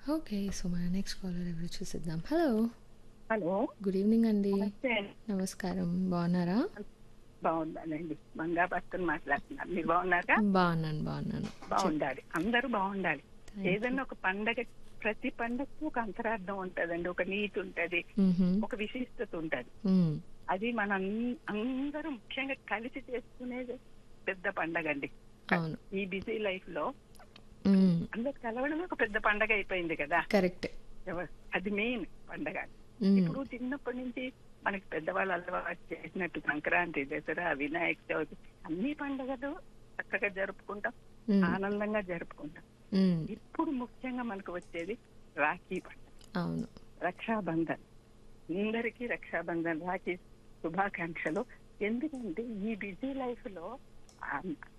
Okay so మన next caller ఎవరు చూసిద్దాం హలో హలో గుడ్ ఈవినింగ్ అండి నమస్తే అండి. నమస్కారం బాగున్నారా బాగుండాలండి మంగా భక్తులు మాట్లాడుతున్నారు మీరు బాగున్నారా బాగున్నాను బాగున్నాను బాగుండాలి అందరూ బాగుండాలి Thank you. ఏదైనా ఒక పండగ ప్రతి పండగకు ఒక అంతరార్థం ఉంటదండి ఒక నీతి ఉంటది మ్మ్హమ్. ఒక విశిష్టత ఉంటది మ్మ్. అది మనం అన్- అందరూ ముఖ్యంగా కలిసి చేసుకునేది పెద్ద పండగ అండి అవును ఈ బిజీ లైఫ్ లో మ్మ్. అందరు కలవడమే ఒక పెద్ద పండగ అయిపోయింది కదా కరెక్ట్ ఎవ- అది మెయిన్ పండగ మ్మ్. ఇప్పుడు చిన్నప్పటి నుంచి మనకి పెద్దవాళ్ళు అలవాటు చేసినట్టు సంక్రాంతి దసరా వినాయక చవితి అన్ని పండుగలు చక్కగా జరుపుకుంటాం మ్మ్. ఆనందంగా జరుపుకుంటాం మ్మ్. ఇప్పుడు ముఖ్యంగా మనకు వచ్చేది రాఖీ పండుగ అవును రక్షాబంధన్ అందరికీ రక్షాబంధన్ రాఖీ శుభాకాంక్షలు ఎందుకంటే ఈ బిజీ లైఫ్ లో ఆ